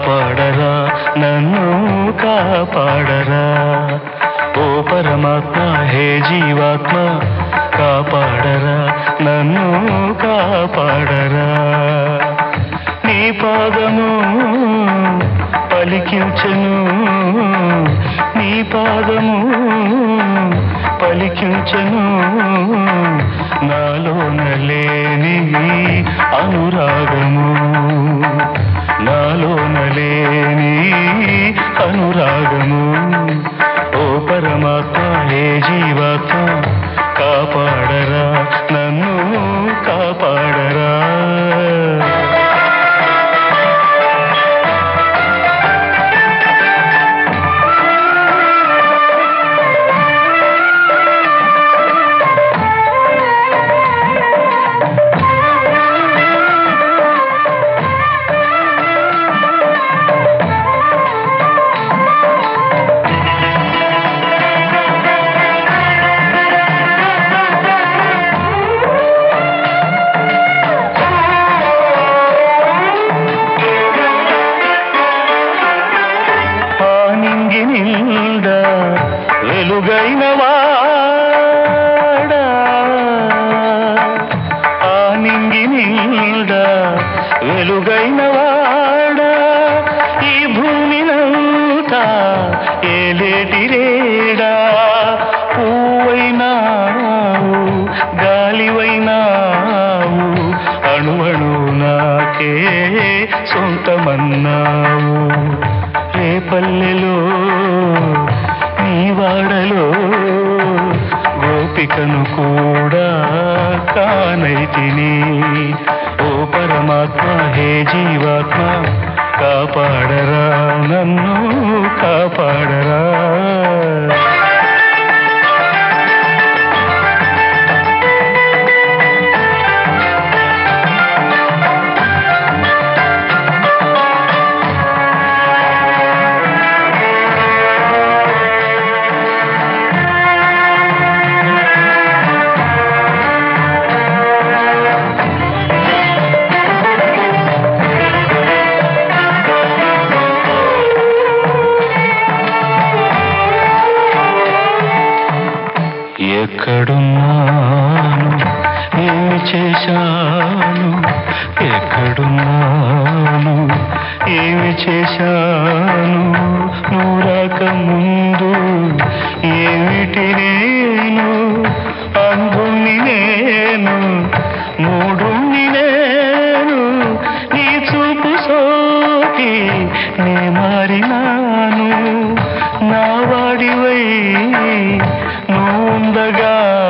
కాపాడరా నన్ను కాపాడరా ఓ పరమాత్మ హే జీవాత్మ కాపాడరా నన్ను కాపాడరా నీ పాదము పలికించను నీ పాదము పలికించను నాలోన లేని అనురాగము నాలోన లేని అనురాగము ఓ పరమాత్మ హే జీవాత్మ కాపాడరా నన్ను కాపాడరా ఆనింగి నిండ వెలుగైన వాడా ఆనింగి నిండ వెలుగైన వాడా ఈ భూమినంతా ఏలేటి రేడా పువ్వైనావు గాలివైనావు అణువణు నాకే సొంతమన్నావు రేపల్లెలో నీ వాడలో గోపికను కూడా కానైతిని ఓ పరమాత్మ హే జీవాత్మ కాపాడరా నన్ను కాపాడరా ఎక్కడున్నాను ఏమి చేశాను ఎక్కడున్నాను ఏమి చేశాను నువ్వు రాక ముందు ఏమిటి నేను అందుని నేను మూడుని నేను నీ చూపు సోకి నే మారినాను నా వాడివై నువ్వుండగా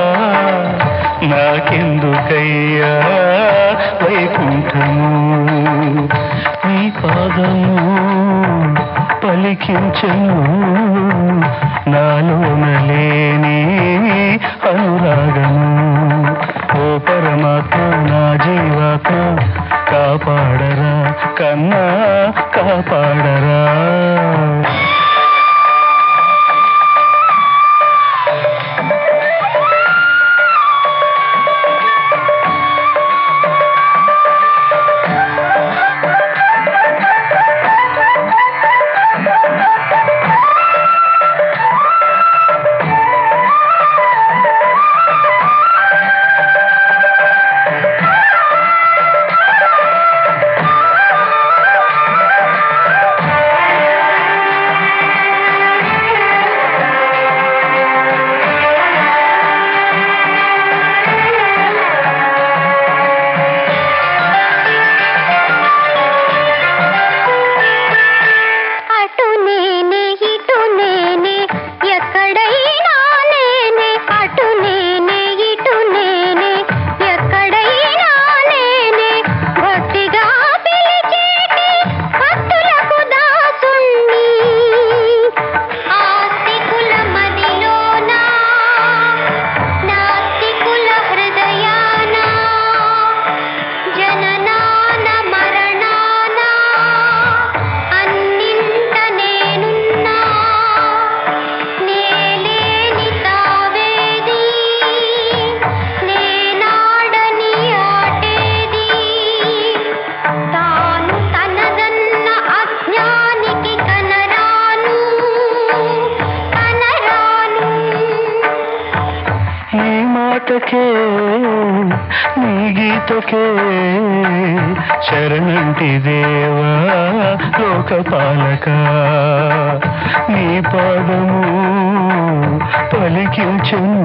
నాకెందుకయ్యా వైకుంఠము నీ పాదము పలికించను నాలోన లేని అనురాగము ఓ పరమాత్మ నా జీవాత్మ కాపాడరా కన్నా కాపాడరా గీతకే నీ గీతకే శరణంటి దేవా లోకపాలక నీ పాదము పలికించను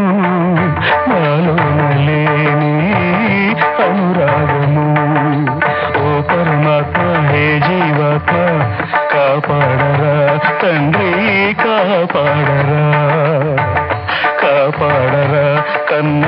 నాలోన లేని అనురాగము ఓ పరమాత్మ హే జీవాత్మ కాపాడరా తండ్రి కాపాడరా కాపాడరా కన్న